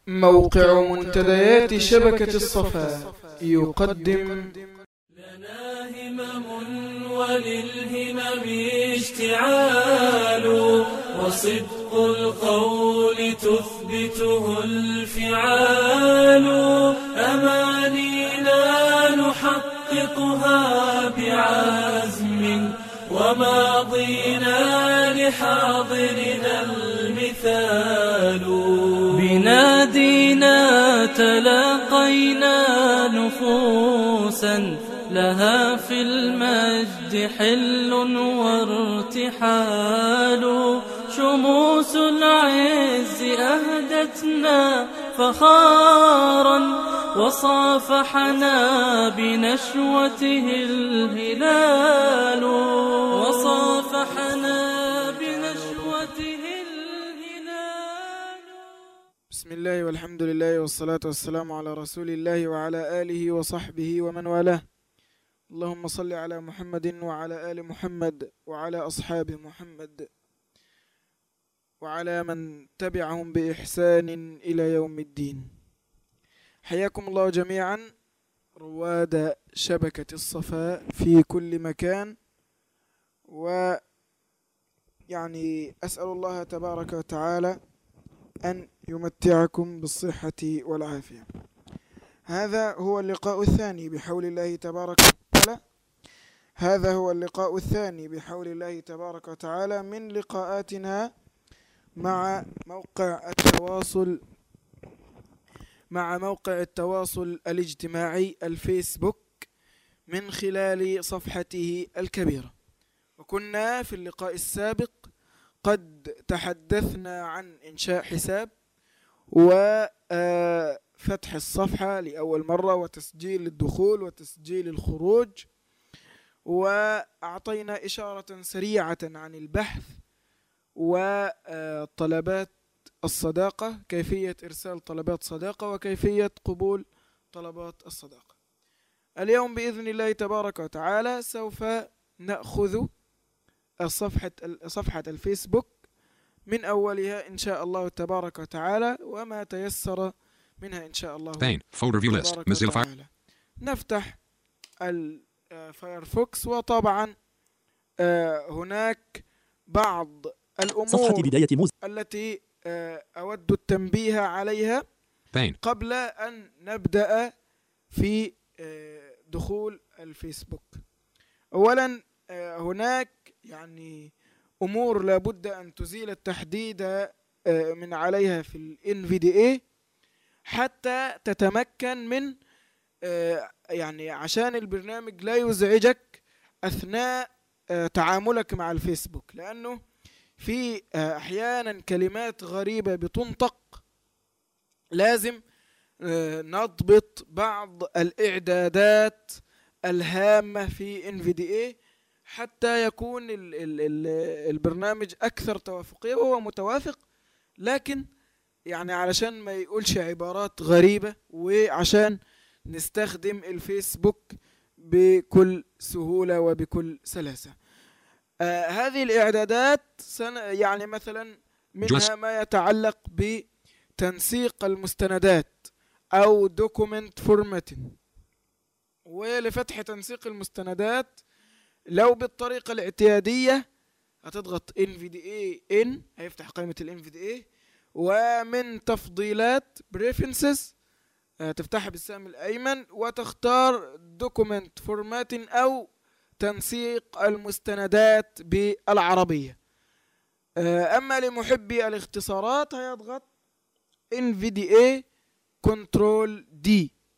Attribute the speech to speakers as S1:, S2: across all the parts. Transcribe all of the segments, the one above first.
S1: موقع منتديات شبكة الصفا يقدم
S2: لنا همم وللهمم اشتعال وصدق القول تثبته الفعال أمانينا نحققها بعزم وماضينا لحاضرنا المثال بنادينا تلاقينا نفوسا لها في المجد حل وارتحال شموس العز أهدتنا فخارا وصافحنا بنشوته الهلال وصافحنا بنشوته الهلال
S1: بسم الله والحمد لله والصلاة والسلام على رسول الله وعلى آله وصحبه ومن والاه اللهم صل على محمد وعلى آل محمد وعلى أصحاب محمد وعلى من تبعهم بإحسان إلى يوم الدين حياكم الله جميعا رواد شبكة الصفاء في كل مكان و يعني أسأل الله تبارك وتعالى أن يمتعكم بالصحة والعافية هذا هو اللقاء الثاني بحول الله تبارك وتعالى هذا هو اللقاء الثاني بحول الله تبارك وتعالى من لقاءاتنا مع موقع التواصل مع موقع التواصل الاجتماعي الفيسبوك من خلال صفحته الكبيرة وكنا في اللقاء السابق قد تحدثنا عن إنشاء حساب وفتح الصفحة لأول مرة وتسجيل الدخول وتسجيل الخروج وأعطينا إشارة سريعة عن البحث وطلبات الصداقة كيفية إرسال طلبات صداقة وكيفية قبول طلبات الصداقة اليوم بإذن الله تبارك وتعالى سوف نأخذ صفحة صفحة الفيسبوك من أولها إن شاء الله تبارك وتعالى وما تيسر منها إن شاء الله
S3: Spain. Folder view list.
S1: تبارك
S3: Mozilla Fire.
S1: وتعالى. نفتح الفايرفوكس وطبعا آه، هناك بعض الأمور
S4: صفحة بداية موز
S1: التي آه، أود التنبيه عليها
S3: Spain.
S1: قبل أن نبدأ في آه، دخول الفيسبوك أولا آه، هناك يعني أمور لابد أن تزيل التحديد آه، من عليها في ال NVDA حتى تتمكن من آه، يعني عشان البرنامج لا يزعجك أثناء آه، تعاملك مع الفيسبوك لأنه في آه، أحيانا كلمات غريبة بتنطق لازم آه، نضبط بعض الإعدادات الهامة في NVDA حتى يكون ال ال ال البرنامج أكثر توافقية وهو متوافق لكن يعني علشان ما يقولش عبارات غريبة وعشان نستخدم الفيسبوك بكل سهولة وبكل سلاسة آه هذه الإعدادات سن يعني مثلا منها
S3: جوز.
S1: ما يتعلق بتنسيق المستندات أو دوكومنت فورماتين ولفتح تنسيق المستندات لو بالطريقة الاعتيادية هتضغط NVDA in هيفتح قائمة ال NVDA ومن تفضيلات preferences آه، تفتحها بالسهم الأيمن وتختار document formatting أو تنسيق المستندات بالعربية آه، أما لمحبي الاختصارات هيضغط NVDA Control D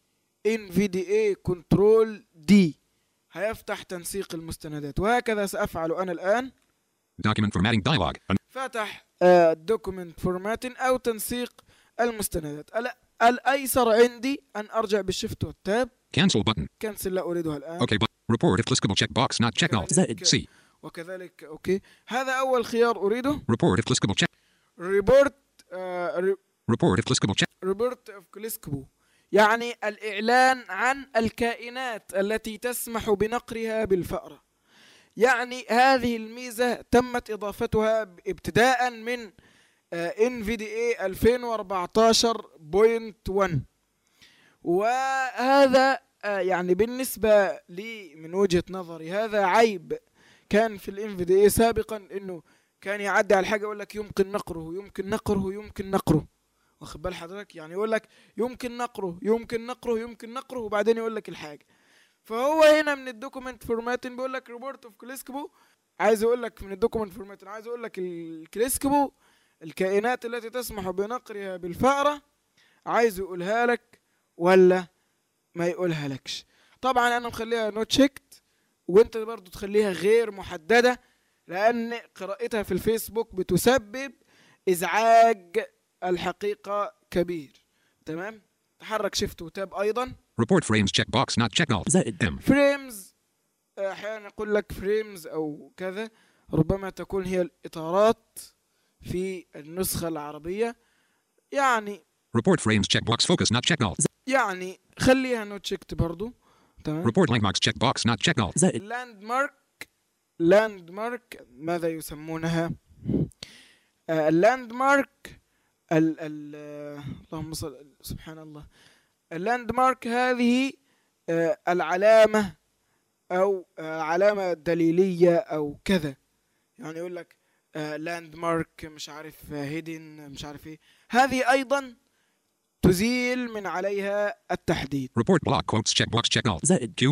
S1: NVDA Control D هيفتح تنسيق المستندات وهكذا سأفعل أنا الآن
S3: Document formatting dialog. An-
S1: فتح دوكيمنت فورماتين أو تنسيق المستندات ال- الأيسر عندي أن أرجع بالشفت والتاب
S3: Cancel button.
S1: كنسل لا أريدها الآن
S3: OK but report if clickable check box not checked all.
S4: زائد.
S3: C.
S1: وكذلك أوكي هذا أول خيار أريده
S3: Report if clickable check.
S1: ريبورت
S3: Report if clickable check.
S1: ريبورت اوف كليسكبو يعني الإعلان عن الكائنات التي تسمح بنقرها بالفأرة يعني هذه الميزة تمت إضافتها ابتداء من ان في دي اي 2014.1 وهذا آه، يعني بالنسبة لي من وجهة نظري هذا عيب كان في الان في دي اي سابقا انه كان يعدي على حاجة يقول لك يمكن نقره يمكن نقره يمكن نقره واخد بال حضرتك يعني يقول لك يمكن نقره يمكن نقره يمكن نقره وبعدين يقول لك الحاجة فهو هنا من الدوكيمنت فورماتين بيقول لك ريبورت اوف كليسكبو عايز اقول لك من الدوكيمنت فورماتين عايز اقول لك الكليسكبو الكائنات التي تسمح بنقرها بالفأرة عايز يقولها لك ولا ما يقولها لكش طبعا انا مخليها نوت شيكت وانت برضو تخليها غير محددة لان قراءتها في الفيسبوك بتسبب ازعاج الحقيقة كبير تمام تحرك شيفت وتاب ايضا
S3: Report frames checkbox not checked all.
S4: زائد
S3: M.
S1: فريمز احيانا يقول لك فريمز او كذا ربما تكون هي الاطارات في النسخة العربية يعني
S3: Report frames checkbox focus not checked all.
S1: يعني خليها نوت شيكت برضو تمام
S3: Report landmarks checkbox not checked all.
S4: زائد
S1: لاند مارك لاند مارك ماذا يسمونها اللاند مارك ال ال آه، اللهم صل سبحان الله اللاند مارك هذه آه، العلامة أو آه، علامة دليلية أو كذا يعني يقول لك لاند مارك مش عارف هيدن مش عارف ايه هذه أيضا تزيل من عليها التحديد
S3: Report block quotes checkbox checked all.
S4: زائد
S3: Q.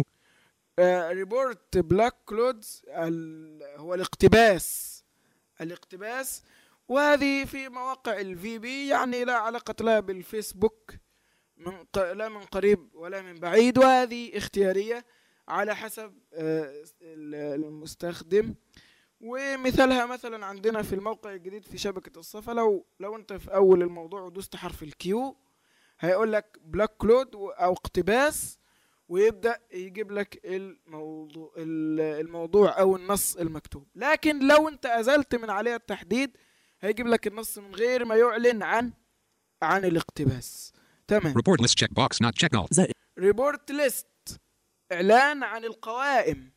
S1: ريبورت بلاك كلودز هو الاقتباس الاقتباس وهذه في مواقع الفي بي يعني لا علاقة لها بالفيسبوك من ق... لا من قريب ولا من بعيد وهذه اختيارية على حسب آه، ال- المستخدم ومثالها مثلا عندنا في الموقع الجديد في شبكة الصفا لو لو انت في اول الموضوع ودوست حرف الكيو هيقول لك بلاك كلود و- او اقتباس ويبدأ يجيب لك الموضوع ال- الموضوع او النص المكتوب لكن لو انت ازلت من عليه التحديد هيجيب لك النص من غير ما يعلن عن عن الاقتباس تمام
S3: Report list checkbox not checked all.
S4: زائد
S1: ريبورت ليست اعلان عن القوائم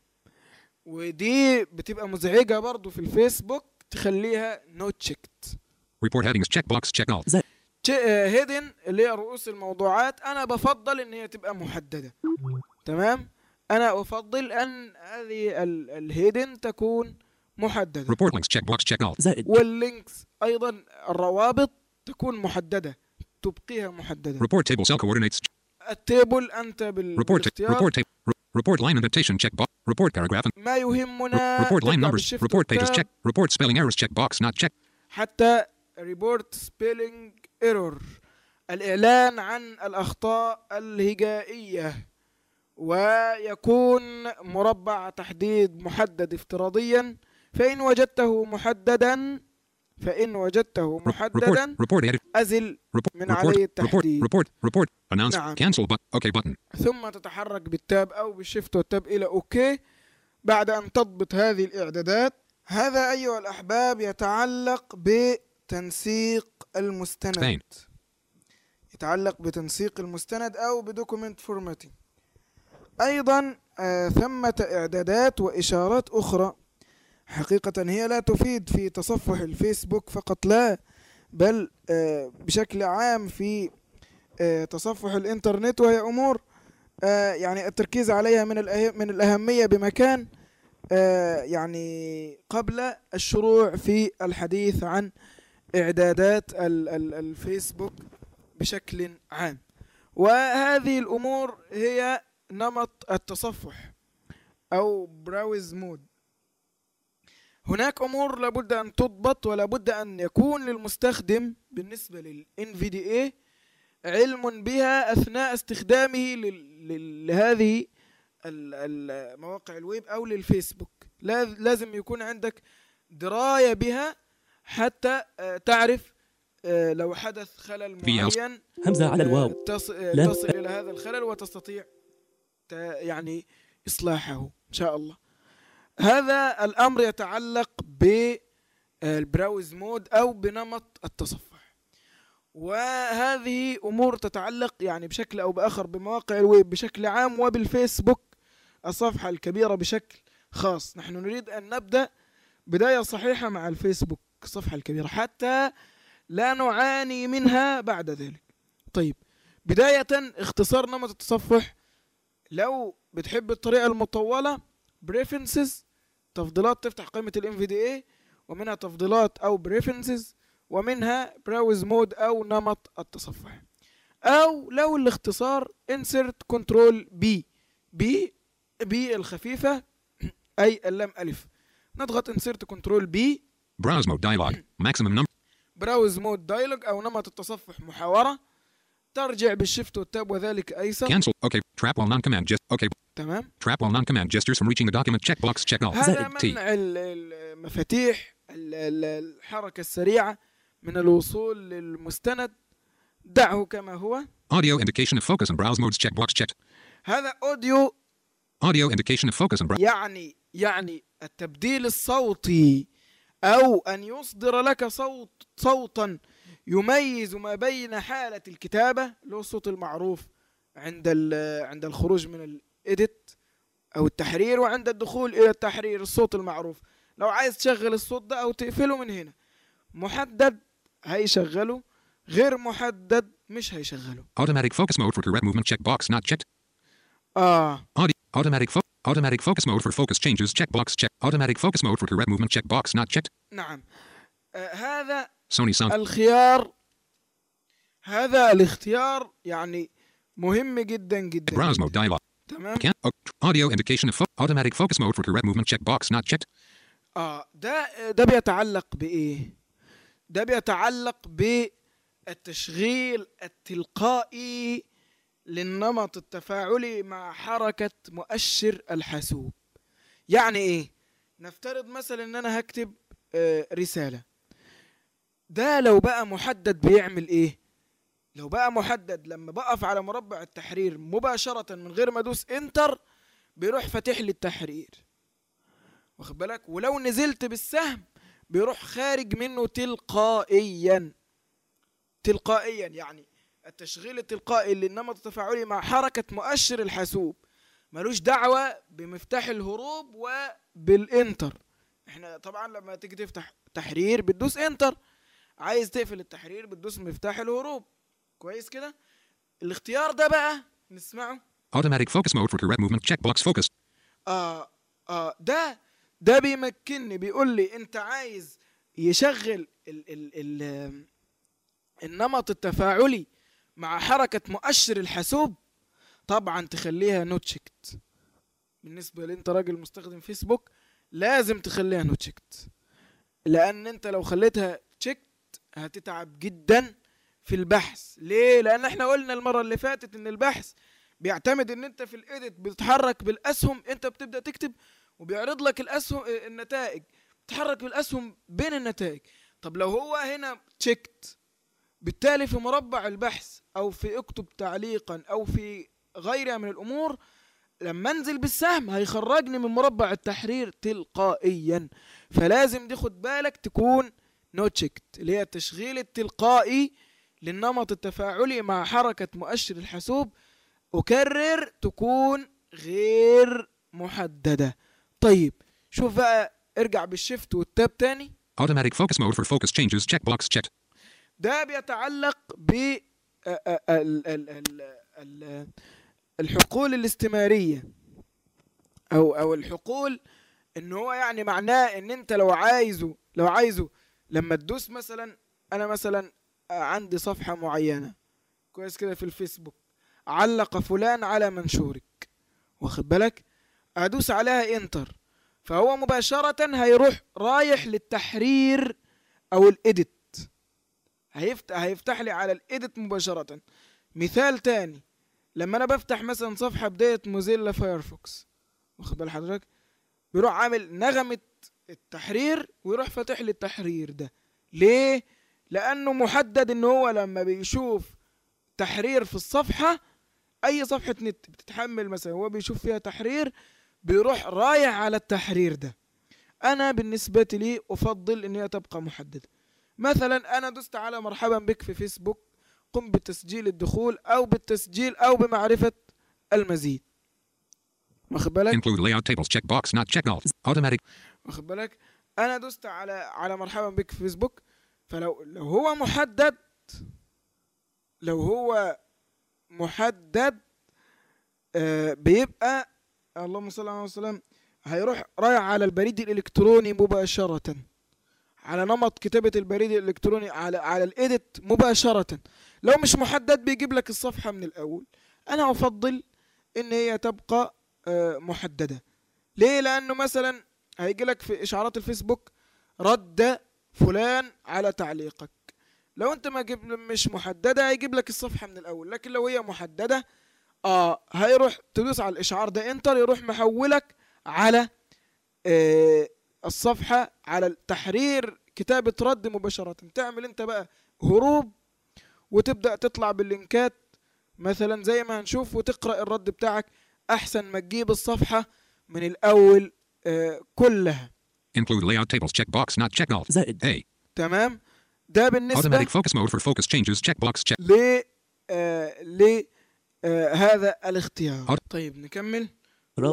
S1: ودي بتبقى مزعجة برضو في الفيسبوك تخليها نوت تشيكت
S3: Report headings checkbox checked all.
S4: زائد
S1: هيدن اللي هي رؤوس الموضوعات انا بفضل ان هي تبقى محددة تمام انا افضل ان هذه ال- الهيدن تكون محددة
S3: Report links checkbox checked all.
S4: زائد
S1: واللينكس ايضا الروابط تكون محددة تبقيها محددة
S3: Report table cell coordinates.
S1: التيبل انت بال-
S3: Report ta-
S1: بالاختيار
S3: report table. Re- report line indentation checkbox. Report paragraph. and-
S1: ما يهمنا
S3: Re- report line
S1: تبدأ
S3: numbers.
S1: بالشيفت
S3: Report pages
S1: والتاب
S3: check. Report spelling errors checkbox not checked.
S1: حتى ريبورت سبيلينج ايرور الاعلان عن الاخطاء الهجائيه ويكون مربع تحديد محدد افتراضيا فان وجدته محددا فان وجدته
S3: Re-
S1: محددا
S3: report report edit.
S1: ازل
S3: Report
S1: من
S3: report
S1: عليه
S3: report
S1: التحديد.
S3: report report announce
S1: نعم.
S3: cancel button. OK button.
S1: ثم تتحرك بالتاب او بالشيفت والتاب الى اوكي بعد ان تضبط هذه الاعدادات هذا ايها الاحباب يتعلق بتنسيق المستند
S3: Spain.
S1: يتعلق بتنسيق المستند او بدوكيمنت فورماتينج ايضا آه ثمة اعدادات واشارات اخرى حقيقة هي لا تفيد في تصفح الفيسبوك فقط لا بل آه بشكل عام في آه تصفح الانترنت وهي امور آه يعني التركيز عليها من الأه- من الاهمية بمكان آه يعني قبل الشروع في الحديث عن اعدادات ال- ال- الفيسبوك بشكل عام وهذه الامور هي نمط التصفح او براوز مود هناك امور لابد ان تضبط ولابد ان يكون للمستخدم بالنسبه للان في دي اي علم بها اثناء استخدامه لل- لل- لهذه ال- ال- مواقع الويب او للفيسبوك لاز- لازم يكون عندك درايه بها حتى آه، تعرف آه، لو حدث خلل
S3: في ألس-
S1: معين
S4: همزة على
S1: آه،
S4: الواو
S1: تص- آه،
S4: لام.
S1: تصل إلى هذا الخلل وتستطيع ت- يعني إصلاحه إن شاء الله هذا الأمر يتعلق بالبراوز مود أو بنمط التصفح وهذه أمور تتعلق يعني بشكل أو بآخر بمواقع الويب بشكل عام وبالفيسبوك الصفحة الكبيرة بشكل خاص نحن نريد أن نبدأ بداية صحيحة مع الفيسبوك الصفحة الكبيرة حتى لا نعاني منها بعد ذلك طيب بداية اختصار نمط التصفح لو بتحب الطريقة المطولة preferences تفضيلات تفتح قائمة ال NVDA ومنها تفضيلات أو preferences ومنها browse mode أو نمط التصفح أو لو الاختصار insert control B B B الخفيفة أي اللام ألف نضغط insert control B
S3: Browse mode dialog. Maximum number.
S1: براوز مود دايلوج او نمط التصفح محاورة ترجع بالشفت والتاب وذلك ايسر
S3: Cancel. Okay. Trap while non-command gest. Okay.
S1: تمام
S3: Trap while non-command gestures from reaching the document. Checkbox. Check all.
S1: هذا
S3: T.
S1: منع ال- المفاتيح ال- ال- الحركة السريعة من الوصول للمستند دعه كما هو
S3: Audio indication of focus and browse modes. Checkbox checked.
S1: هذا اوديو
S3: Audio indication of focus and browse.
S1: يعني يعني التبديل الصوتي او ان يصدر لك صوت صوتا يميز ما بين حالة الكتابة اللي هو الصوت المعروف عند ال- عند الخروج من الايديت او التحرير وعند الدخول الى التحرير الصوت المعروف لو عايز تشغل الصوت ده او تقفله من هنا محدد هيشغله غير محدد مش هيشغله
S3: Automatic focus mode for correct movement. Checkbox not checked.
S1: اه
S3: Audio. Automatic fo- Automatic focus mode for focus changes. Checkbox check. Automatic focus mode for correct movement. Checkbox not checked.
S1: نعم آه هذا
S3: Sony sound.
S1: الخيار هذا الاختيار يعني مهم جدا جدا
S3: Browse
S1: جداً.
S3: mode dialog.
S1: تمام
S3: Can- au- audio indication of fo- automatic focus mode for correct movement. Checkbox not checked.
S1: اه ده ده بيتعلق بايه ده بيتعلق بالتشغيل التلقائي للنمط التفاعلي مع حركة مؤشر الحاسوب يعني ايه نفترض مثلا ان انا هكتب آه، رسالة ده لو بقى محدد بيعمل ايه لو بقى محدد لما بقف على مربع التحرير مباشرة من غير ما ادوس انتر بيروح فاتح لي التحرير واخد بالك ولو نزلت بالسهم بيروح خارج منه تلقائيا تلقائيا يعني التشغيل التلقائي للنمط التفاعلي مع حركة مؤشر الحاسوب ملوش دعوة بمفتاح الهروب وبالانتر احنا طبعا لما تيجي تفتح تحرير بتدوس انتر عايز تقفل التحرير بتدوس مفتاح الهروب كويس كده الاختيار ده بقى نسمعه
S3: Automatic focus mode for correct movement. Checkbox focus.
S1: اه اه ده ده بيمكنني بيقول لي انت عايز يشغل ال ال ال النمط التفاعلي مع حركة مؤشر الحاسوب طبعا تخليها نوت شيكت بالنسبة لانت راجل مستخدم فيسبوك لازم تخليها نوت شيكت لان انت لو خليتها تشيكت هتتعب جدا في البحث ليه لان احنا قلنا المرة اللي فاتت ان البحث بيعتمد ان انت في الايديت بتتحرك بالاسهم انت بتبدا تكتب وبيعرض لك الاسهم اه، النتائج تتحرك بالاسهم بين النتائج طب لو هو هنا تشيكت بالتالي في مربع البحث او في اكتب تعليقا او في غيرها من الامور لما انزل بالسهم هيخرجني من مربع التحرير تلقائيا فلازم دي خد بالك تكون نو تشيكت اللي هي التشغيل التلقائي للنمط التفاعلي مع حركة مؤشر الحاسوب أكرر تكون غير محددة طيب شوف بقى ارجع بالشيفت والتاب تاني
S3: Automatic focus mode for focus changes. Checkbox checked.
S1: ده بيتعلق ب ال- ال- ال- ال- ال- الحقول الاستمارية أو أو الحقول إن هو يعني معناه إن أنت لو عايزه لو عايزه لما تدوس مثلا أنا مثلا عندي صفحة معينة كويس كده في الفيسبوك علق فلان على منشورك واخد بالك ادوس عليها انتر فهو مباشرة هيروح رايح للتحرير او الايديت هيفتح هيفتح لي على الايديت مباشرة مثال تاني لما انا بفتح مثلا صفحة بداية موزيلا فايرفوكس واخد بال حضرتك بيروح عامل نغمة التحرير ويروح فاتح لي التحرير ده ليه لانه محدد ان هو لما بيشوف تحرير في الصفحة اي صفحة نت بتتحمل مثلا هو بيشوف فيها تحرير بيروح رايح على التحرير ده انا بالنسبة لي افضل ان هي تبقى محددة مثلا انا دست على مرحبا بك في فيسبوك قم بتسجيل الدخول او بالتسجيل او بمعرفة المزيد واخد بالك
S3: Include layout tables. Checkbox not checked. All. Automatic.
S1: واخد بالك انا دست على على مرحبا بك في فيسبوك فلو لو هو محدد لو هو محدد آه بيبقى اللهم صل على وسلم هيروح رايح على البريد الالكتروني مباشرة على نمط كتابة البريد الالكتروني على على الايديت مباشرة لو مش محدد بيجيب لك الصفحة من الاول انا افضل ان هي تبقى آه، محددة ليه لانه مثلا هيجي لك في اشعارات الفيسبوك رد فلان على تعليقك لو انت ما جيب مش محددة هيجيب لك الصفحة من الاول لكن لو هي محددة اه هيروح تدوس على الاشعار ده انتر يروح محولك على آه الصفحة على تحرير كتابة رد مباشرة تعمل انت بقى هروب وتبدأ تطلع باللينكات مثلا زي ما هنشوف وتقرأ الرد بتاعك احسن ما تجيب الصفحة من الاول آه كلها
S3: Include layout tables checkbox not check all.
S4: زائد
S3: A.
S1: تمام ده بالنسبة
S3: Automatic focus mode for focus changes checkbox check.
S1: ل آه ل آه هذا الاختيار
S3: أر-
S1: طيب نكمل
S4: راء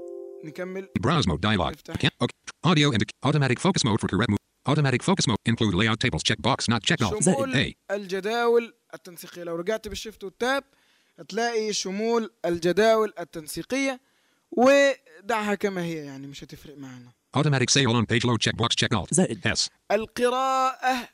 S1: نكمل
S3: Browse mode dialog.
S1: افتح.
S3: Can- okay. Audio and automatic focus mode for correct move. Automatic focus mode include layout tables checkbox not check all.
S1: شمول
S3: A.
S1: الجداول التنسيقية لو رجعت بالشيفت والتاب هتلاقي شمول الجداول التنسيقية ودعها كما هي يعني مش هتفرق معنا
S3: Automatic say all on page load checkbox check alt.
S4: زائد
S3: S.
S1: القراءة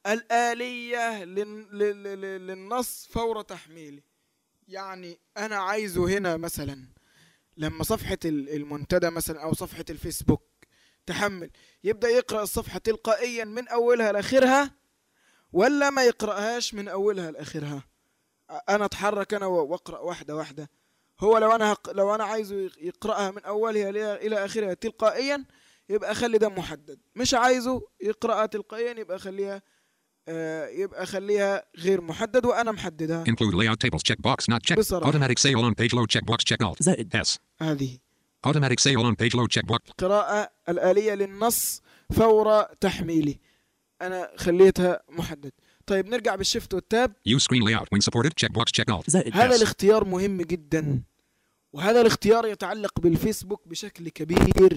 S1: الآلية لل- لل- لل- للنص فور تحميله يعني أنا عايزه هنا مثلا لما صفحة ال- المنتدى مثلا أو صفحة الفيسبوك تحمل يبدأ يقرأ الصفحة تلقائيا من أولها لآخرها ولا ما يقرأهاش من أولها لآخرها أنا أتحرك أنا و- وأقرأ واحدة واحدة هو لو أنا هق... لو أنا عايزه يق- يقرأها من أولها إلى- إلى آخرها تلقائيا يبقى خلي ده محدد مش عايزه يقرأها تلقائيا يبقى خليها آه يبقى خليها غير محدد وأنا محددها
S3: Include layout tables checkbox not check.
S1: بصراحة.
S3: Automatic say all on page load checkbox check alt.
S4: زائد
S3: S.
S1: هذه
S3: Automatic say all on page load checkbox.
S1: القراءة الآلية للنص فور تحميله أنا خليتها محدد طيب نرجع بالشفت والتاب
S3: Use screen layout when supported checkbox check alt.
S4: زائد
S1: هذا
S3: Yes.
S1: الاختيار مهم جدا وهذا الاختيار يتعلق بالفيسبوك بشكل كبير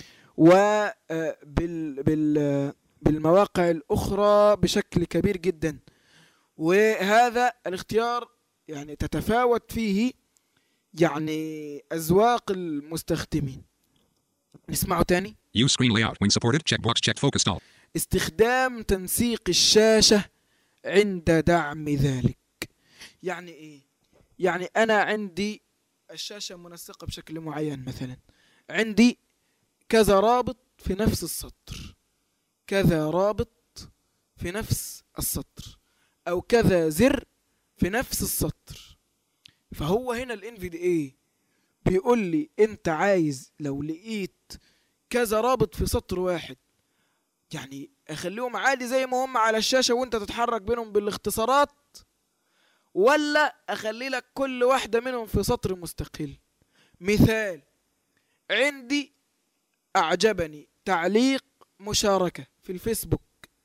S1: وبال بال بالمواقع الأخرى بشكل كبير جدا وهذا الاختيار يعني تتفاوت فيه يعني أذواق المستخدمين نسمعه تاني
S3: Use screen layout when supported checkbox check focused alt.
S1: استخدام تنسيق الشاشة عند دعم ذلك يعني ايه يعني انا عندي الشاشة منسقة بشكل معين مثلا عندي كذا رابط في نفس السطر كذا رابط في نفس السطر او كذا زر في نفس السطر فهو هنا الانفيد ايه بيقول لي انت عايز لو لقيت كذا رابط في سطر واحد يعني اخليهم عادي زي ما هم على الشاشة وانت تتحرك بينهم بالاختصارات ولا اخلي لك كل واحدة منهم في سطر مستقل مثال عندي اعجبني تعليق مشاركة في الفيسبوك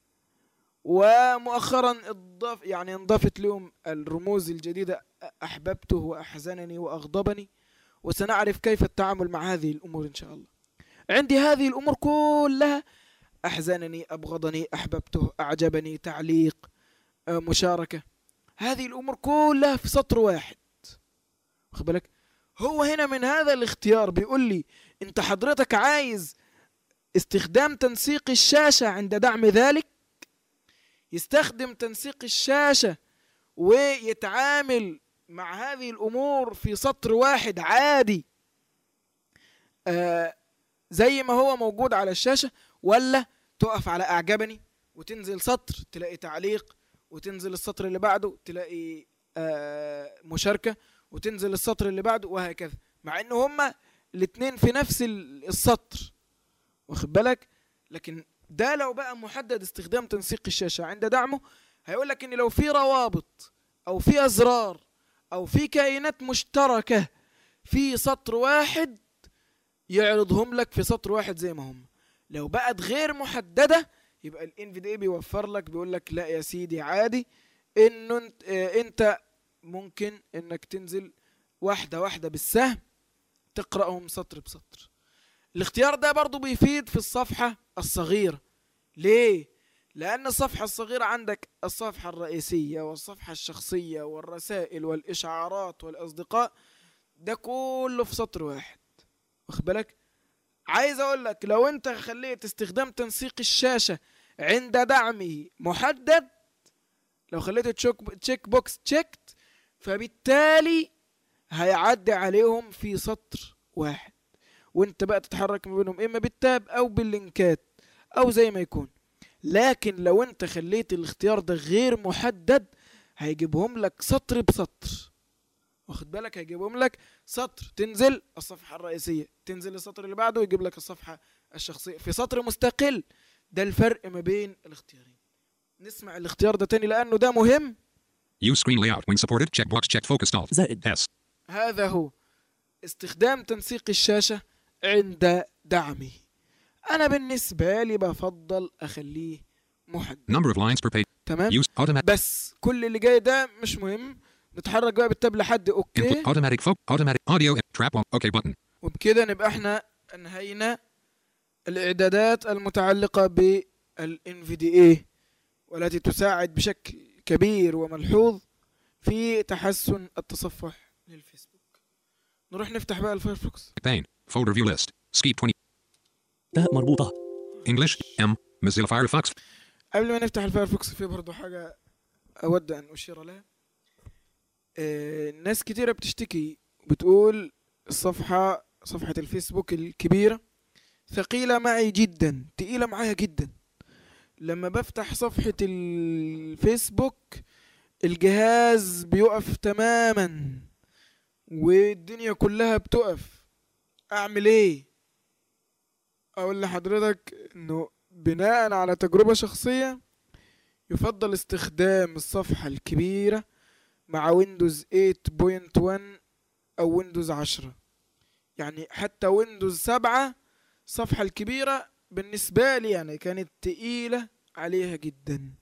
S1: ومؤخرا اضاف يعني انضافت لهم الرموز الجديدة احببته واحزنني واغضبني وسنعرف كيف التعامل مع هذه الامور ان شاء الله عندي هذه الامور كلها أحزنني أبغضني أحببته أعجبني تعليق آه، مشاركة هذه الأمور كلها في سطر واحد واخد بالك هو هنا من هذا الاختيار بيقول لي أنت حضرتك عايز استخدام تنسيق الشاشة عند دعم ذلك يستخدم تنسيق الشاشة ويتعامل مع هذه الأمور في سطر واحد عادي آه زي ما هو موجود على الشاشة ولا تقف على أعجبني وتنزل سطر تلاقي تعليق وتنزل السطر اللي بعده تلاقي آه مشاركة وتنزل السطر اللي بعده وهكذا مع ان هما الاتنين في نفس ال- السطر واخد بالك لكن ده لو بقى محدد استخدام تنسيق الشاشة عند دعمه هيقول لك ان لو في روابط او في ازرار او في كائنات مشتركة في سطر واحد يعرضهم لك في سطر واحد زي ما هم لو بقت غير محددة يبقى الانفيديا بيوفر لك بيقول لك لا يا سيدي عادي انه انت, اه انت ممكن انك تنزل واحدة واحدة بالسهم تقرأهم سطر بسطر الاختيار ده برضو بيفيد في الصفحة الصغيرة ليه؟ لأن الصفحة الصغيرة عندك الصفحة الرئيسية والصفحة الشخصية والرسائل والإشعارات والأصدقاء ده كله في سطر واحد واخد بالك عايز أقول لك لو أنت خليت استخدام تنسيق الشاشة عند دعمه محدد لو خليت تشوك تشيك بوكس تشيكت فبالتالي هيعدي عليهم في سطر واحد وانت بقى تتحرك ما بينهم اما بالتاب او باللينكات او زي ما يكون لكن لو انت خليت الاختيار ده غير محدد هيجيبهم لك سطر بسطر واخد بالك هيجيبهم لك سطر تنزل الصفحة الرئيسية تنزل السطر اللي بعده يجيب لك الصفحة الشخصية في سطر مستقل ده الفرق ما بين الاختيارين نسمع الاختيار ده تاني لأنه ده مهم
S3: Use screen layout when supported. Checkbox checked. Focused alt.
S4: زائد
S3: S.
S1: هذا هو استخدام تنسيق الشاشة عند دعمه أنا بالنسبة لي بفضل أخليه محدد
S3: Number of lines per page.
S1: تمام
S3: Use automatic
S1: بس كل اللي جاي ده مش مهم نتحرك بقى بالتاب لحد
S3: input.
S1: اوكي
S3: Automatic focus. Automatic audio. Trap on. OK button.
S1: وبكده نبقى احنا انهينا الاعدادات المتعلقة بال NVDA والتي تساعد بشكل كبير وملحوظ في تحسن التصفح للفيسبوك نروح نفتح بقى الفايرفوكس
S3: Pane. Folder view list. Skip 20.
S4: تاء مربوطة
S3: English. M. Mozilla Firefox.
S1: قبل ما نفتح الفايرفوكس في برضو حاجة أود أن أشير لها آه، ناس كتيرة بتشتكي بتقول الصفحة صفحة الفيسبوك الكبيرة ثقيلة معي جدا تقيلة معايا جدا لما بفتح صفحة الفيسبوك الجهاز بيقف تماما والدنيا كلها بتقف أعمل إيه؟ أقول لحضرتك إنه بناء على تجربة شخصية يفضل استخدام الصفحة الكبيرة مع ويندوز 8.1 أو ويندوز 10 يعني حتى ويندوز 7 الصفحة الكبيرة بالنسبة لي يعني كانت تقيلة عليها جدا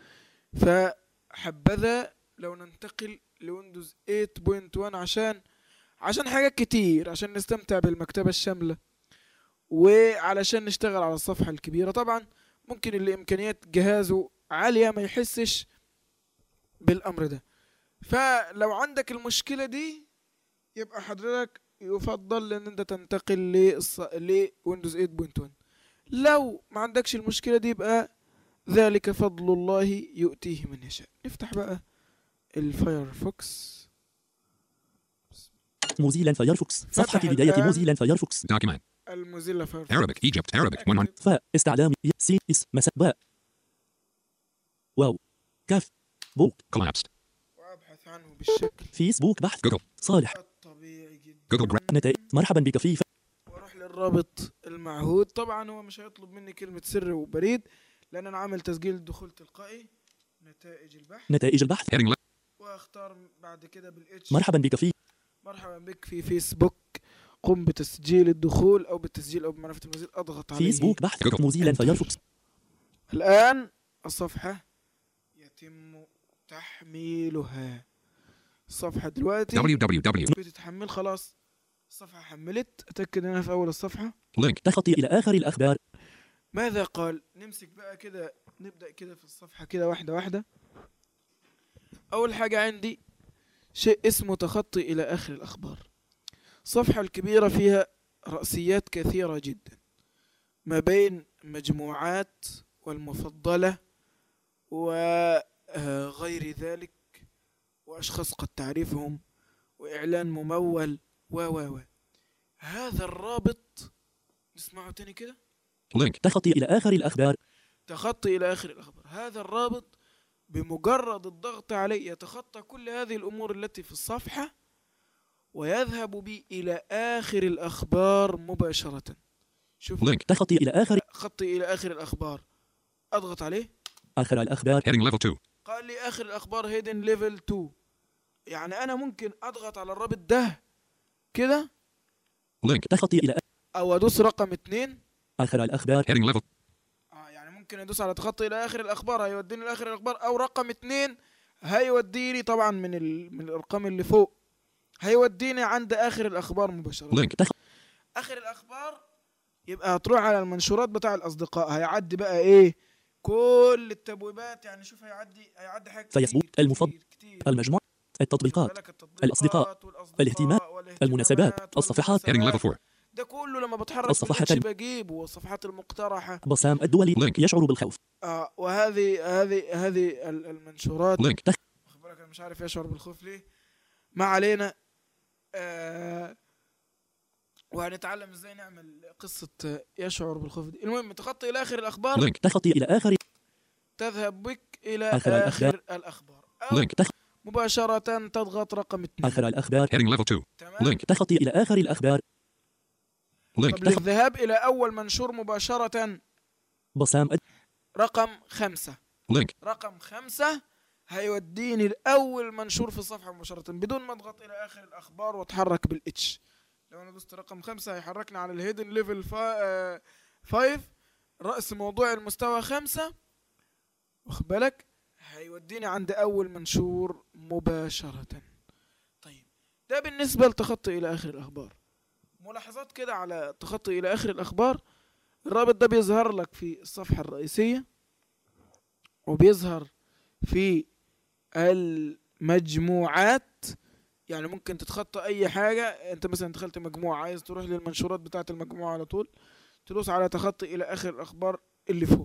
S1: فحبذا لو ننتقل لويندوز 8.1 عشان عشان حاجات كتير عشان نستمتع بالمكتبة الشاملة وعلشان نشتغل على الصفحة الكبيرة طبعا ممكن اللي إمكانيات جهازه عالية ما يحسش بالأمر ده فلو عندك المشكلة دي يبقى حضرتك يفضل ان انت تنتقل للص... لويندوز 8.1 لو ما عندكش المشكلة دي يبقى ذلك فضل الله يؤتيه من يشاء نفتح بقى الفايرفوكس
S4: موزيلا فايرفوكس صفحة
S1: فتح
S4: بداية
S1: الآن.
S4: موزيلا فايرفوكس
S3: Document.
S1: الموزيلا فايرفوكس
S3: Arabic. Egypt. Arabic. 100.
S4: فاء استعلام ي سين اس مساء باء واو كاف بوك
S3: Collapsed.
S1: وابحث عنه بالشكل
S4: فيسبوك بحث
S3: Google.
S4: صالح
S1: الطبيعي جدا
S3: Google. Gra-
S4: نتائج مرحبا بك في ف-
S1: واروح للرابط المعهود طبعا هو مش هيطلب مني كلمة سر وبريد لان انا عامل تسجيل دخول تلقائي نتائج البحث
S4: نتائج البحث
S3: Heading left.
S1: واختار بعد كده بالاتش
S4: مرحبا بك في
S1: مرحبا بك في فيسبوك قم بتسجيل الدخول او بالتسجيل او بمعرفة المزيد اضغط عليه
S4: فيسبوك بحث
S3: Google.
S4: موزيلا فايرفوكس
S1: الان الصفحة يتم تحميلها الصفحة دلوقتي
S3: www.
S1: بتتحمل خلاص الصفحة حملت اتأكد انها في اول الصفحة
S3: Link.
S4: تخطي إلى آخر الأخبار
S1: ماذا قال نمسك بقى كده نبدأ كده في الصفحة كده واحدة واحدة أول حاجة عندي شيء اسمه تخطي إلى آخر الأخبار الصفحة الكبيرة فيها رأسيات كثيرة جدا ما بين مجموعات والمفضلة وغير ذلك وأشخاص قد تعرفهم وإعلان ممول و و و هذا الرابط نسمعه تاني كده
S3: Link.
S4: تخطي إلى آخر الأخبار
S1: تخطي إلى آخر الأخبار هذا الرابط بمجرد الضغط عليه يتخطى كل هذه الأمور التي في الصفحة ويذهب بي إلى آخر الأخبار مباشرة شوف
S3: Link.
S4: تخطي إلى آخر
S1: خطي إلى آخر الأخبار أضغط عليه
S4: آخر الأخبار
S3: Heading level 2.
S1: قال لي آخر الأخبار هيدن ليفل 2 يعني أنا ممكن أضغط على الرابط ده كده
S3: Link.
S4: تخطي إلى
S1: أو أدوس رقم 2
S4: آخر الأخبار
S3: Heading level.
S1: اه يعني ممكن ادوس على تخطي الى اخر الاخبار هيوديني لاخر الاخبار او رقم اتنين هيوديني طبعا من ال... من الارقام اللي فوق هيوديني عند اخر الاخبار مباشره
S3: Link.
S4: تخ...
S1: اخر الاخبار يبقى هتروح على المنشورات بتاع الاصدقاء هيعدي بقى ايه كل التبويبات يعني شوف هيعدي هيعدي حاجة كتير
S4: فيسبوك
S1: كتير
S4: المفضل.
S1: كتير
S4: المجموع التطبيقات
S1: بالك التطبيقات
S4: الأصدقاء.
S1: والأصدقاء
S4: الاهتماء.
S1: والاهتمامات
S4: المناسبات. الصفحات.
S3: Heading level
S1: والمناسبات.
S3: 4.
S1: ده كله لما بتحرك
S4: الصفحة
S1: بالإتش
S4: تل.
S1: بجيبه والصفحات المقترحة
S4: بصام الدولي
S3: Link.
S4: يشعر بالخوف
S1: آه وهذه هذه هذه ال- المنشورات
S3: Link.
S1: واخد بالك انا مش عارف يشعر بالخوف ليه ما علينا آه وهنتعلم ازاي نعمل قصة آه، يشعر بالخوف دي المهم تخطي الى اخر الاخبار
S3: Link.
S4: تخطي إلى آخر
S1: تذهب بك الى
S4: آخر
S1: اخر, الاخبار او
S3: Link.
S4: تخ...
S1: مباشرة تضغط رقم اثنين
S4: آخر الأخبار
S3: Heading level 2.
S1: تمام
S3: Link.
S4: تخطي إلى آخر الأخبار
S3: Link.
S1: طب للذهاب الى اول منشور مباشرة
S4: بصام الد...
S1: رقم خمسة
S3: Link.
S1: رقم خمسة هيوديني لأول منشور في الصفحة مباشرة بدون ما اضغط إلى آخر الأخبار واتحرك بالإتش لو أنا دوست رقم خمسة هيحركني على الهيدن ليفل فايف رأس موضوع المستوى خمسة واخد بالك هيوديني عند أول منشور مباشرة طيب ده بالنسبة لتخطي إلى آخر الأخبار ملاحظات كده على التخطي إلى آخر الأخبار الرابط ده بيظهر لك في الصفحة الرئيسية وبيظهر في المجموعات يعني ممكن تتخطى اي حاجة انت مثلا دخلت مجموعة عايز تروح للمنشورات بتاعة المجموعة على طول تدوس على تخطي الى اخر الاخبار اللي فوق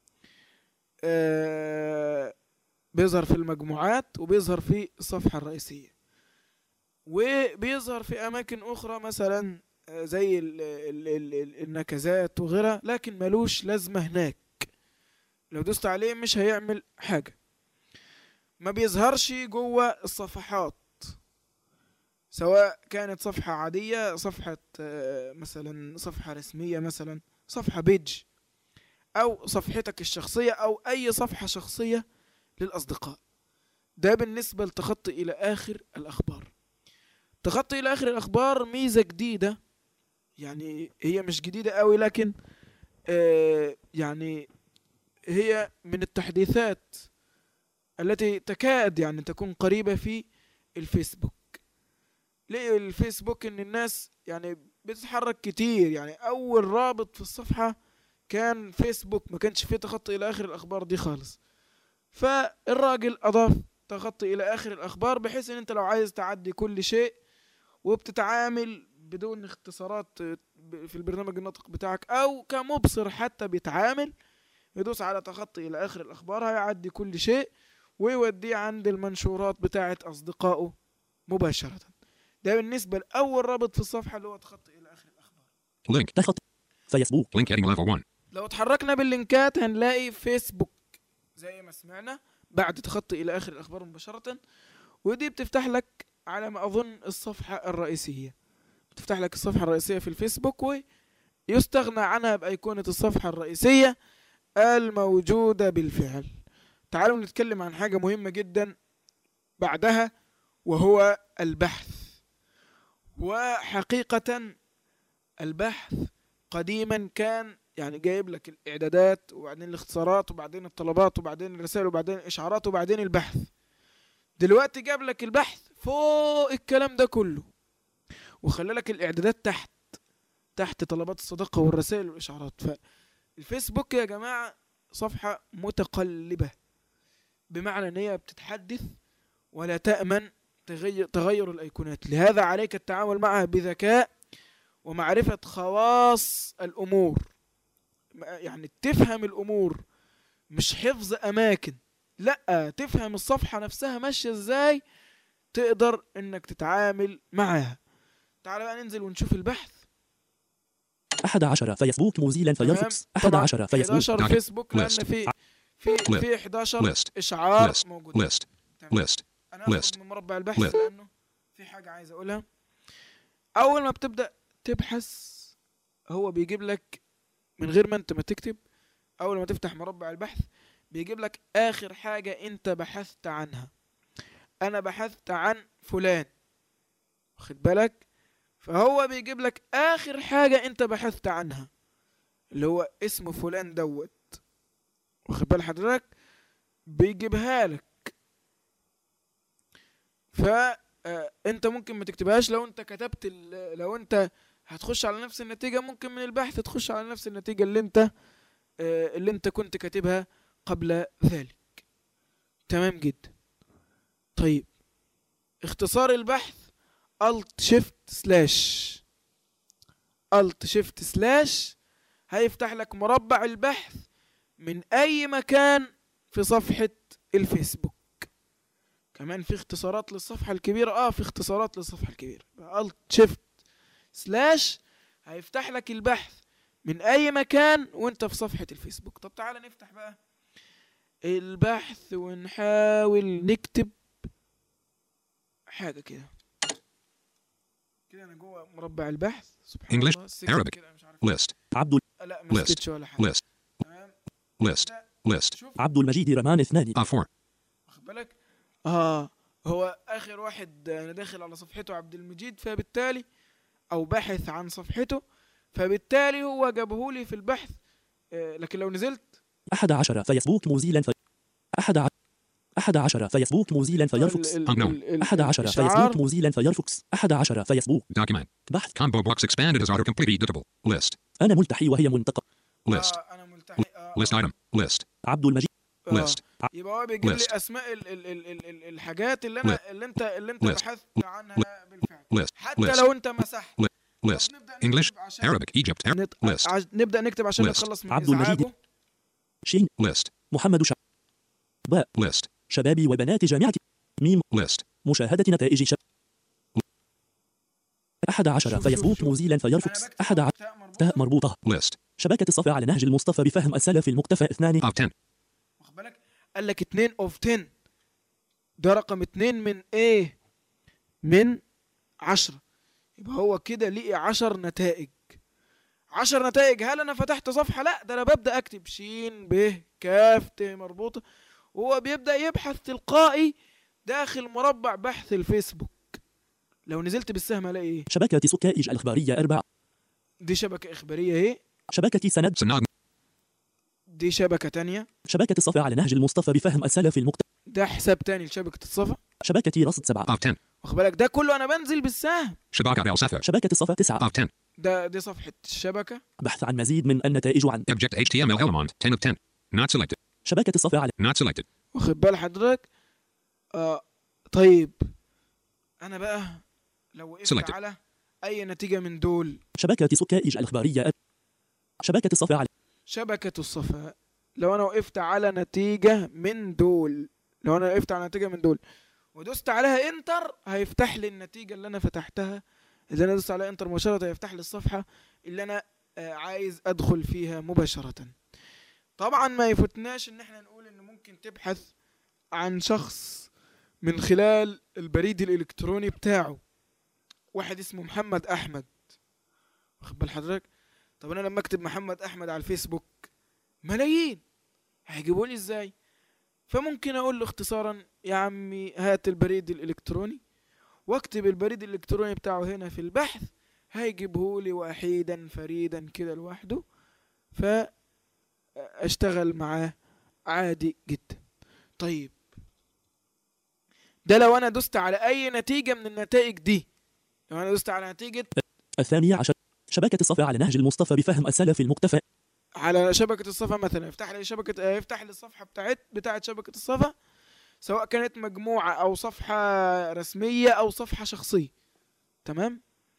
S1: آه بيظهر في المجموعات وبيظهر في الصفحة الرئيسية وبيظهر في اماكن اخرى مثلا آه، زي ال ال ال ال النكزات وغيرها لكن ملوش لازمة هناك لو دوست عليه مش هيعمل حاجة ما بيظهرش جوه الصفحات سواء كانت صفحة عادية صفحة آه، مثلا صفحة رسمية مثلا صفحة بيج أو صفحتك الشخصية أو أي صفحة شخصية للأصدقاء ده بالنسبة لتخطي إلى آخر الأخبار تخطي إلى آخر الأخبار ميزة جديدة يعني هي مش جديدة قوي لكن آه يعني هي من التحديثات التي تكاد يعني تكون قريبة في الفيسبوك ليه الفيسبوك ان الناس يعني بتتحرك كتير يعني اول رابط في الصفحة كان فيسبوك ما كانش فيه تخطي الى اخر الاخبار دي خالص فالراجل اضاف تخطي الى اخر الاخبار بحيث ان انت لو عايز تعدي كل شيء وبتتعامل بدون اختصارات في البرنامج الناطق بتاعك او كمبصر حتى بيتعامل يدوس على تخطي الى اخر الاخبار هيعدي كل شيء ويوديه عند المنشورات بتاعه اصدقائه مباشرة ده بالنسبة لأول رابط في الصفحة اللي هو تخطي إلى آخر الأخبار
S3: Link.
S4: تخطي فيسبوك
S3: Link heading level 1.
S1: لو اتحركنا باللينكات هنلاقي فيسبوك زي ما سمعنا بعد تخطي إلى آخر الأخبار مباشرة ودي بتفتح لك على ما أظن الصفحة الرئيسية بتفتح لك الصفحة الرئيسية في الفيسبوك ويستغنى عنها بأيقونة الصفحة الرئيسية الموجودة بالفعل تعالوا نتكلم عن حاجة مهمة جدا بعدها وهو البحث وحقيقة البحث قديما كان يعني جايب لك الإعدادات وبعدين الاختصارات وبعدين الطلبات وبعدين الرسائل وبعدين الإشعارات وبعدين البحث دلوقتي جاب لك البحث فوق الكلام ده كله وخلى لك الإعدادات تحت تحت طلبات الصداقة والرسائل والإشعارات فالفيسبوك يا جماعة صفحة متقلبة بمعنى ان هي بتتحدث ولا تأمن تغير, تغير الأيقونات لهذا عليك التعامل معها بذكاء ومعرفة خواص الأمور يعني تفهم الأمور مش حفظ أماكن لا تفهم الصفحة نفسها ماشية ازاي تقدر انك تتعامل معاها تعال بقى ننزل ونشوف البحث
S4: أحد عشر فيسبوك موزيلا
S1: تمام؟
S4: فيرفوكس أحد
S1: طبعاً
S4: عشر فيسبوك
S1: 11 فيسبوك لان
S3: List.
S1: في في
S3: List.
S1: في 11
S3: List.
S1: اشعار
S3: List.
S1: موجود
S3: List.
S1: تمام.
S3: List.
S1: انا هاخد
S3: List.
S1: من مربع البحث
S3: List.
S1: لانه في حاجه عايز اقولها اول ما بتبدا تبحث هو بيجيب لك من غير ما انت ما تكتب اول ما تفتح مربع البحث بيجيب لك اخر حاجه انت بحثت عنها انا بحثت عن فلان واخد بالك فهو بيجيب لك اخر حاجه انت بحثت عنها اللي هو اسم فلان دوت واخد بال حضرتك بيجيبها لك فانت ممكن ما تكتبهاش لو انت كتبت ال- لو انت هتخش على نفس النتيجة ممكن من البحث تخش على نفس النتيجة اللي انت آه، اللي انت كنت كاتبها قبل ذلك تمام جدا طيب اختصار البحث Alt Shift Slash Alt Shift Slash هيفتح لك مربع البحث من أي مكان في صفحة الفيسبوك كمان في اختصارات للصفحة الكبيرة اه في اختصارات للصفحة الكبيرة Alt Shift Slash هيفتح لك البحث من أي مكان وانت في صفحة الفيسبوك طب تعالى نفتح بقى البحث ونحاول نكتب حاجة كده كده انا جوه مربع البحث سبحان
S3: English,
S1: الله سكت
S3: Arabic.
S1: كده مش عارف
S3: List.
S4: عبد
S1: لا ما
S3: List.
S1: سكتش ولا حاجة
S3: List.
S1: تمام
S3: List. List.
S1: شوف
S4: عبد المجيد رمان اثنان
S3: A4.
S1: واخد بالك اه هو اخر واحد انا داخل على صفحته عبد المجيد فبالتالي او باحث عن صفحته فبالتالي هو جابه لي في البحث آه لكن لو نزلت
S4: أحد عشر فيسبوك موزيلا في أحد ع... أحد عشر فيسبوك موزيلا فيرفوكس
S1: ال- ال-
S3: Unknown.
S1: ال- ال-
S4: أحد عشر
S1: الإشعار
S4: فيسبوك موزيلا فيرفوكس أحد عشر فيسبوك
S3: Document.
S4: بحث
S3: Combo box expanded as autocomplete editable. List.
S4: أنا ملتحي وهي منتقى
S3: List.
S1: آه انا ملتحي آه
S3: List
S1: آه.
S3: item. List.
S4: عبد المجيد
S1: آه.
S3: List.
S1: يبقى هو بيجيب لي
S3: List.
S1: اسماء ال ال ال ال ال الحاجات اللي انا اللي انت اللي انت
S3: List.
S1: بحثت عنها بالفعل
S3: List.
S1: حتى
S3: List.
S1: لو انت مسحت
S3: List.
S1: طب نبدأ نكتب
S3: English.
S1: عشان
S3: Arabic. Egypt. Ar-
S1: نت...
S3: List.
S1: عج... نبدا نكتب عشان
S3: List.
S1: نتخلص من
S4: عبد المجيد.
S1: ازعاجه
S4: شين
S3: List.
S4: محمد شا... باء
S3: List.
S4: شباب وبنات جامعة ميم
S3: List.
S4: مشاهدة نتائج شب... أحد عشر
S1: شوف- شوف-
S4: فيسبوك
S1: شوف.
S4: موزيلا
S1: انا
S4: فيرفوكس
S1: بكتب
S4: أحد عشر
S1: تاء مربوطة،
S4: تاء مربوطة
S3: List.
S4: شبكة الصفا على نهج المصطفى بفهم السلف المقتفى اثنان
S3: Of 10.
S1: واخد بالك قال لك 2 اوف 10 ده رقم 2 من ايه من 10 يبقى هو كده لقي 10 نتائج 10 نتائج هل انا فتحت صفحه لا ده انا ببدا اكتب ش ب ك ت مربوطه وهو بيبدا يبحث تلقائي داخل مربع بحث الفيسبوك لو نزلت بالسهم الاقي ايه
S4: شبكة سكائج الإخبارية أربع
S1: دي شبكه اخباريه اهي
S4: شبكة سند
S3: Sanad.
S1: دي شبكه تانية
S4: شبكة الصفا على نهج المصطفى بفهم السلف المقتفى
S1: ده حساب تاني لشبكه الصفا
S4: شبكة رصد سبعة
S3: Of 10.
S1: واخد بالك ده كله انا بنزل بالسهم
S3: Shabaka al Safa.
S4: شبكة الصفا تسعة
S3: Of 10.
S1: ده دي صفحه الشبكه
S4: بحث عن مزيد من النتائج عن
S3: Object HTML element. 10 of 10. Not selected.
S4: شبكة الصفا على
S3: Not selected.
S1: واخد بال حضرتك آه طيب انا بقى لو وقفت
S3: Selected.
S1: على اي نتيجه من دول
S4: شبكة سكائج الإخبارية أر- شبكة الصفا على
S1: شبكه الصفاء لو انا وقفت على نتيجه من دول لو انا وقفت على نتيجه من دول ودوست عليها انتر هيفتح لي النتيجه اللي انا فتحتها اذا انا دوست عليها انتر مباشره هيفتح لي الصفحه اللي انا آه عايز ادخل فيها مباشره طبعا ما يفوتناش ان احنا نقول ان ممكن تبحث عن شخص من خلال البريد الالكتروني بتاعه واحد اسمه محمد احمد واخد بال حضرتك طب انا لما اكتب محمد احمد على الفيسبوك ملايين هيجيبوا لي ازاي فممكن اقول له اختصارا يا عمي هات البريد الالكتروني واكتب البريد الالكتروني بتاعه هنا في البحث هيجيبه لي وحيدا فريدا كده لوحده فاشتغل معاه عادي جدا طيب ده لو انا دوست على اي نتيجة من النتائج دي لو انا دوست على نتيجة
S4: الثانية عشر شبكة الصفا على نهج المصطفى بفهم السلف المقتفى
S1: على شبكة الصفا مثلا يفتح لي شبكة آه، يفتح لي الصفحة بتاعت بتاعت شبكة الصفا سواء كانت مجموعة أو صفحة رسمية أو صفحة شخصية تمام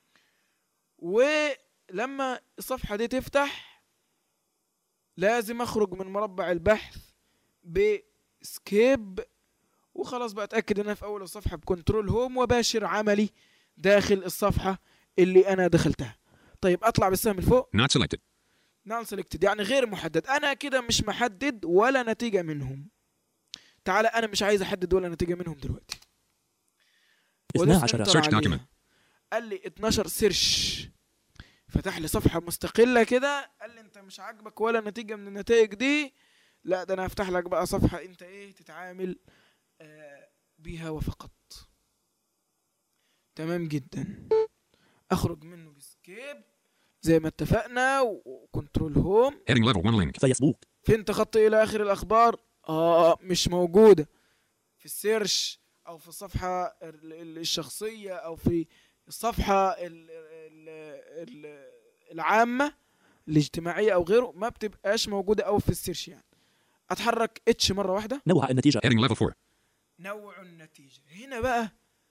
S1: ولما الصفحة دي تفتح لازم أخرج من مربع البحث بسكيب وخلاص بقى أتأكد إن أنا في أول الصفحة بكنترول هوم وباشر عملي داخل الصفحة اللي أنا دخلتها طيب أطلع بالسهم لفوق
S3: Not selected.
S1: نون سيلكتد يعني غير محدد انا كده مش محدد ولا نتيجه منهم تعالى انا مش عايز احدد ولا نتيجه منهم دلوقتي
S4: اثنا
S1: ودوست
S4: عشر
S1: انتر
S3: Search
S1: عليها.
S3: document.
S1: قال لي 12 سيرش فتح لي صفحه مستقله كده قال لي انت مش عاجبك ولا نتيجه من النتائج دي لا ده انا هفتح لك بقى صفحه انت ايه تتعامل آه بيها وفقط تمام جدا اخرج منه بسكيب زي ما اتفقنا وكنترول هوم
S3: Heading level 1 link.
S4: فيسبوك
S1: فين تخطي الى اخر الاخبار اه مش موجوده في السيرش او في الصفحه ال- ال- الشخصيه او في الصفحه ال ال ال العامه الاجتماعيه او غيره ما بتبقاش موجوده او في السيرش يعني اتحرك اتش مره واحده
S4: نوع النتيجة
S3: Heading level 4.
S1: نوع النتيجه هنا بقى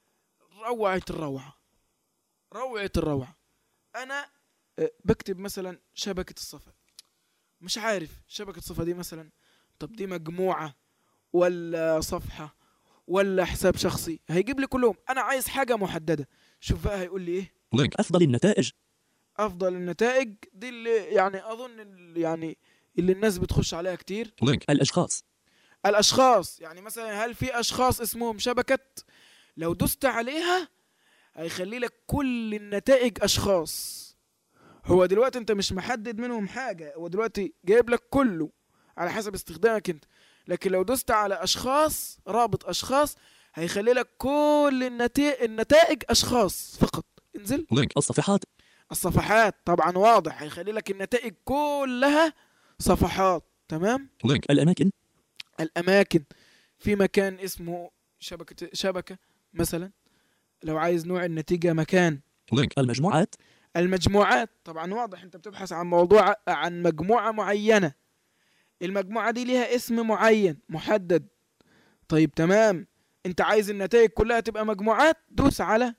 S1: روعه الروعه روعه الروعه انا آه، بكتب مثلا شبكه الصفا مش عارف شبكه الصفا دي مثلا طب دي مجموعه ولا صفحه ولا حساب شخصي هيجيب لي كلهم انا عايز حاجه محدده شوف بقى هيقول لي ايه
S3: Link.
S4: أفضل النتائج
S1: افضل النتائج دي اللي يعني اظن اللي يعني اللي الناس بتخش عليها كتير
S3: Link.
S4: الأشخاص
S1: الاشخاص يعني مثلا هل في اشخاص اسمهم شبكه لو دست عليها هيخلي لك كل النتائج اشخاص هو دلوقتي انت مش محدد منهم حاجه هو دلوقتي جايب لك كله على حسب استخدامك انت لكن لو دست على اشخاص رابط اشخاص هيخلي لك كل النتائج النتائج اشخاص فقط انزل
S3: Link.
S4: الصفحات
S1: الصفحات طبعا واضح هيخلي لك النتائج كلها صفحات تمام
S3: Link.
S4: الأماكن
S1: الاماكن في مكان اسمه شبكه شبكه مثلا لو عايز نوع النتيجه مكان
S3: Link.
S4: المجموعات
S1: المجموعات طبعا واضح انت بتبحث عن موضوع عن مجموعه معينه المجموعه دي ليها اسم معين محدد طيب تمام انت عايز النتائج كلها تبقى مجموعات دوس على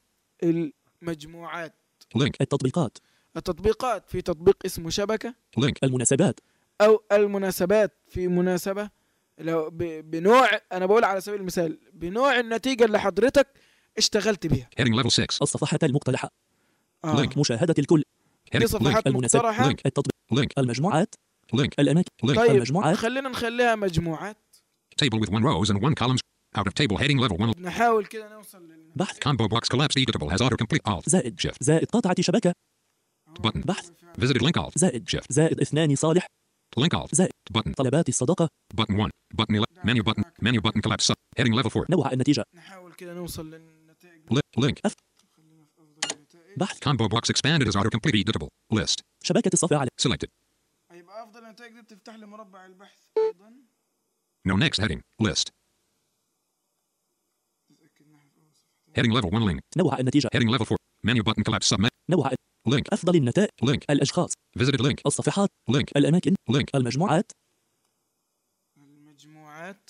S1: المجموعات
S3: Link.
S4: التطبيقات
S1: التطبيقات في تطبيق اسمه شبكه
S3: Link.
S4: المناسبات
S1: او المناسبات في مناسبه لو ب- بنوع انا بقول على سبيل المثال بنوع النتيجه اللي حضرتك اشتغلت بيها
S3: Heading level 6.
S4: الصفحات المقترحة
S1: آه.
S3: Link.
S4: مشاهدة الكل
S1: دي
S3: Heading. Link.
S1: صفحات
S4: المناسب.
S1: مقترحه
S3: Link.
S4: التطبيق
S3: Link.
S4: المجموعات
S3: Link.
S4: الأماكن
S3: Link.
S1: طيب
S4: المجموعات.
S1: خلينا نخليها مجموعات
S3: Table with one rows and one columns. Out of table. Heading level 1.
S1: نحاول كده نوصل لل
S4: بحث
S3: Combo box collapsed. Editable. Has autocomplete. Alt.
S4: زائد
S3: Shift.
S4: زائد قاطعة شبكة
S3: Button.
S4: بحث
S3: Visited link. Alt.
S4: زائد
S3: Shift.
S4: زائد اثنان صالح
S3: Link. Alt.
S4: زائد
S3: Button.
S4: طلبات الصداقة
S3: Button 1. Button 11. Menu button. Menu button collapse. Sub. Heading level 4.
S4: نوع النتيجة
S1: نحاول كده نوصل للنتائج
S3: Li- link.
S1: خلينا في افضل النتائج
S4: بحث
S3: Combo box expanded as autocomplete. Editable. List.
S4: شبكة الصفحة على
S3: Selected.
S1: هيبقى افضل النتائج دي بتفتح لي مربع البحث ايضا
S3: No next heading. List.
S1: نتاكد نحن في أول صفحة.
S3: Heading level 1 link.
S4: نوع النتيجة
S3: Heading level 4. Menu button collapse. Submit.
S4: نوع
S3: Link.
S4: أفضل النتائج
S3: Link.
S4: الأشخاص
S3: Visited link.
S4: الصفحات
S3: Link.
S4: الأماكن
S3: Link.
S4: المجموعات
S1: المجموعات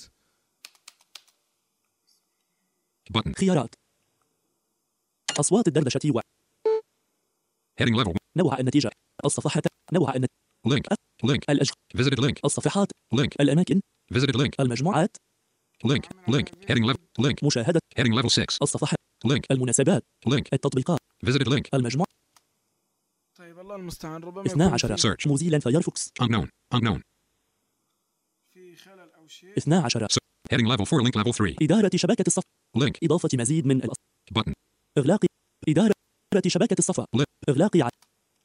S3: Button.
S4: خيارات أصوات الدردشة و
S3: Heading level 1.
S4: نوع النتيجة الصفحات نوع النت...
S3: Link. Link.
S4: الأشخاص
S3: Visited link.
S4: الصفحات
S3: Link.
S4: الأماكن
S3: Visited link.
S4: المجموعات
S3: Link. Link. Heading level. Link.
S4: مشاهدة
S3: Heading level 6.
S4: الصفحات
S3: Link.
S4: المناسبات
S3: Link.
S4: التطبيقات
S3: Visited link.
S4: المجموعة
S1: طيب الله المستعان ربما
S4: 12
S1: يكون في-
S3: Search.
S4: موزيلا فايرفوكس
S3: Unknown. Unknown.
S1: في خلل او شيء
S4: 12
S3: Heading level 4. Link level 3.
S4: إدارة شبكة الصف
S3: Link.
S4: إضافة مزيد من الأص...
S3: Button.
S4: إغلاق إدارة شبكة الصفا
S3: لا.
S4: إغلاق ع...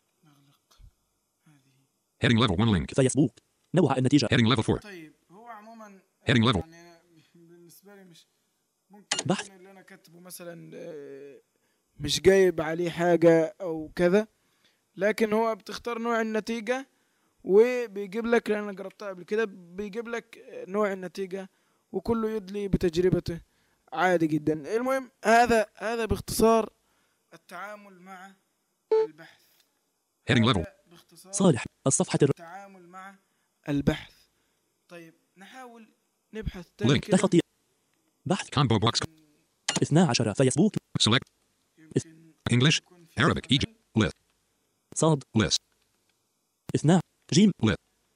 S3: Heading level 1 link.
S4: فيسبوك نوع النتيجة
S3: Heading level 4.
S1: طيب هو عموما
S3: Heading level.
S1: يعني بالنسبه لي مش ممكن
S4: بحث.
S1: يكون اللي انا كاتبه مثلا آه، مش جايب عليه حاجه او كذا لكن هو بتختار نوع النتيجه وبيجيب لك لان انا جربتها قبل كده بيجيب لك نوع النتيجه وكله يدلي بتجربته عادي جدا المهم هذا هذا باختصار التعامل مع البحث
S3: Heading level.
S1: هذا باختصار
S4: صالح الصفحة الر...
S1: التعامل مع البحث طيب نحاول نبحث
S3: Link.
S1: تاني كده
S4: تخطي بحث
S3: Combo box.
S4: 12 فيسبوك
S3: Select.
S1: يمكن
S3: English.
S1: يكون في
S3: Arabic.
S1: خلل.
S3: Egypt. List.
S4: صاد
S3: List.
S4: 12 جيم
S3: List.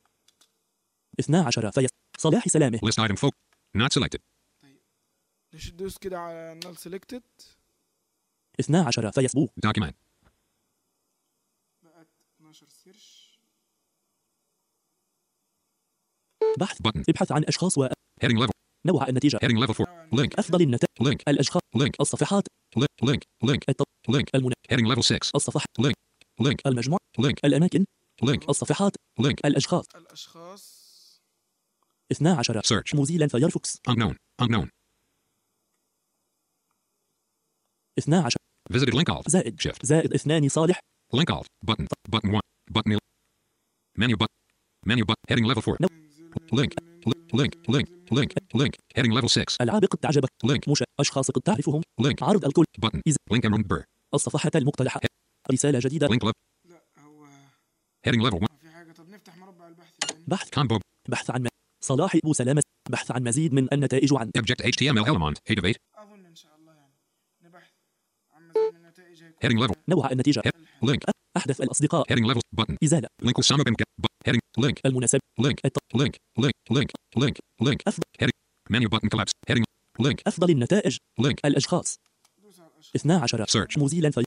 S4: 12 فيس صلاح سلامه
S3: List item folk. Not selected.
S1: ليش تدوس كده على null selected
S4: 12 فيسبوك
S3: Document.
S1: بقت 12 سيرش
S4: بحث
S3: Button.
S4: ابحث عن أشخاص و
S3: Heading level.
S4: نوع النتيجة
S3: Heading level 4. Link.
S4: أفضل النتائج
S3: Link.
S4: الأشخاص
S3: Link.
S4: الصفحات
S3: Link. Link. Link.
S4: التط...
S3: Link.
S4: المنا...
S3: Heading level 6.
S4: الصفحة
S3: Link. Link.
S4: المجموعة
S3: Link.
S4: الأماكن
S3: Link.
S4: الصفحات
S3: Link.
S4: الأشخاص
S1: الاشخاص
S4: 12
S3: Search.
S4: موزيلا فايرفوكس
S3: Unknown. Unknown.
S4: 12
S3: Visited link alt.
S4: زائد
S3: Shift.
S4: زائد اثنان صالح
S3: Link alt. Button. Button 1. Button 11. Menu button. Menu button. Heading level 4.
S4: No.
S3: Link. Li- Link. Link. Link. Link. Heading level 6.
S4: ألعاب قد تعجبك
S3: Link.
S4: مش أشخاص قد تعرفهم
S3: Link.
S4: عرض الكل
S3: Button.
S4: إذا
S3: Link Emerald Burr.
S4: الصفحات المقترحة رسالة جديدة
S3: Link level.
S1: لا هو
S3: Heading level 1.
S1: في حاجه طب نفتح مربع البحث تاني
S4: بحث
S3: Combo.
S4: بحث عن صلاح أبو سلامة بحث عن مزيد من النتائج عن
S3: Object HTML element 8 of 8.
S1: أظن إن شاء الله يعني نبحث عن مزيد من النتائج هيكون
S3: Heading level.
S4: نوع النتيجة
S3: He- link.
S4: أحدث الأصدقاء
S3: Heading levels button.
S4: إزالة
S3: Link Osama bin Ga- bu- Heading link.
S4: المناسب
S3: Link.
S4: الت-
S3: Link. Link. Link. Link. Link.
S4: أفضل
S3: Heading. Menu button collapse. Heading. Link.
S4: أفضل النتائج
S3: Link.
S4: الأشخاص
S1: دوس على الأشخاص.
S4: 12
S3: Search.
S4: موزيلا في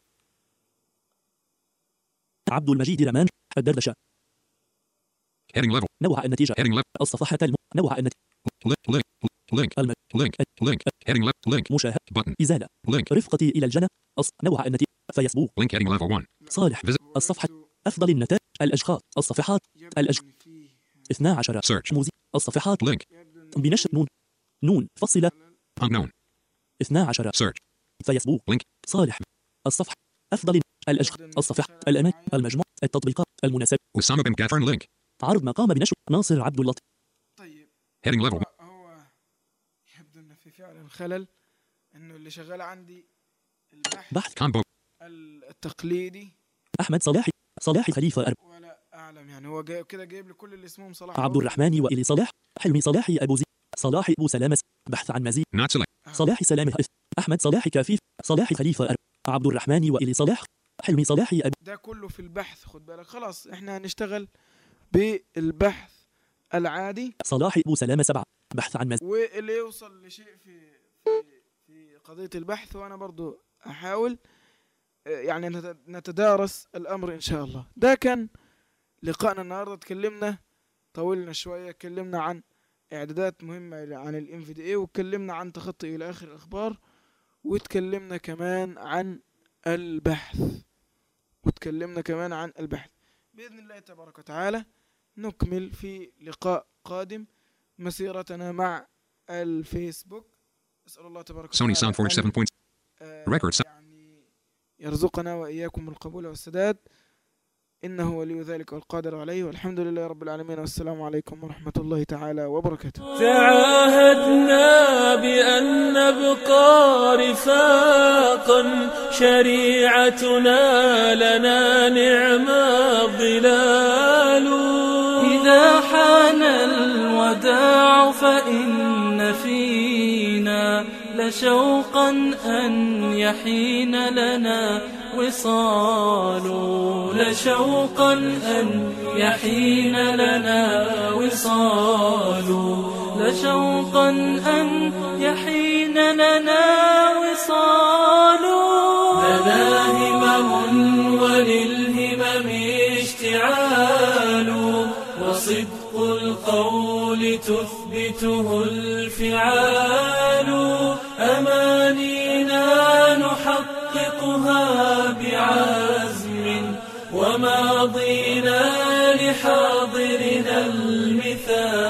S4: عبد المجيد رمان الدردشة
S3: Heading level.
S4: نوع النتيجة
S3: Heading level.
S4: الصفحة الم... نوع النتيجة
S3: Link. Link. Link.
S4: الم...
S3: Link. Link. Heading left. Link.
S4: مشاهد
S3: Button.
S4: إزالة
S3: Link.
S4: رفقتي إلى الجنة أص... نوع النتيجة فيسبوك
S3: Link heading level 1.
S4: صالح
S3: Visit.
S4: الصفحة أفضل النتائج الأشخاص الصفحات
S1: يبدو
S4: الأش-
S1: إن فيه
S4: 12
S3: Search.
S4: موزي الصفحات
S3: Link.
S1: يبدو إن
S4: بنشر نون نون فصلة
S3: Unknown.
S4: 12
S3: Search.
S4: فيسبوك
S3: Link.
S4: صالح الصفحة أفضل الأشخاص الصفحة الأمان المجموع التطبيقات المناسب
S3: Osama bin Ghaffran link.
S4: عرض ما قام بنشر ناصر عبد اللطيف
S1: طيب
S3: Heading level.
S1: هو, هو يبدو إن في فعلا خلل إنه اللي شغال عندي البحث
S4: بحث
S3: Combo.
S1: التقليدي
S4: أحمد صلاح صلاح خليفة أرب
S1: ولا أعلم يعني هو جايب كده جايب لي كل اللي اسمهم صلاح
S4: عبد الرحمن وإلي صلاح حلمي صلاح أبو زيد صلاح أبو سلامة بحث عن مزيد
S3: Not select.
S4: صلاح سلامة إث أحمد صلاح كافيف صلاح خليفة أرب عبد الرحمن وإلي صلاح حلمي صلاح أبو
S1: ده كله في البحث خد بالك خلاص احنا هنشتغل بالبحث العادي
S4: صلاح أبو سلامة سبعة بحث عن مزيد
S1: واللي يوصل لشيء في في في قضية البحث وانا برضو احاول آه، يعني نت- نتدارس الامر ان شاء الله ده كان لقائنا النهارده تكلمنا طولنا شوية اتكلمنا عن اعدادات مهمة عن الام في دي اي واتكلمنا عن تخطي الى اخر الاخبار واتكلمنا كمان عن البحث واتكلمنا كمان عن البحث بإذن الله تبارك وتعالى نكمل في لقاء قادم مسيرتنا مع الفيسبوك أسأل الله تبارك
S3: Sony
S1: وتعالى
S3: Sound
S1: أن
S3: 47 points.
S1: آه،
S3: Record sound.
S1: يعني يرزقنا وإياكم القبول والسداد إنه ولي ذلك والقادر عليه والحمد لله رب العالمين والسلام عليكم ورحمة الله تعالى وبركاته
S2: تعاهدنا بأن نبقى رفاقا شريعتنا لنا نعم الظلال إذا حان الوداع فإن فينا لشوقا أن يحين لنا وصال لشوقا أن يحين لنا وصال لشوقا أن يحين لنا وصال لنا همم وللهمم اشتعال وصدق القول تثبته الفعال أمانينا نحققها بعزم وماضينا لحاضرنا المثال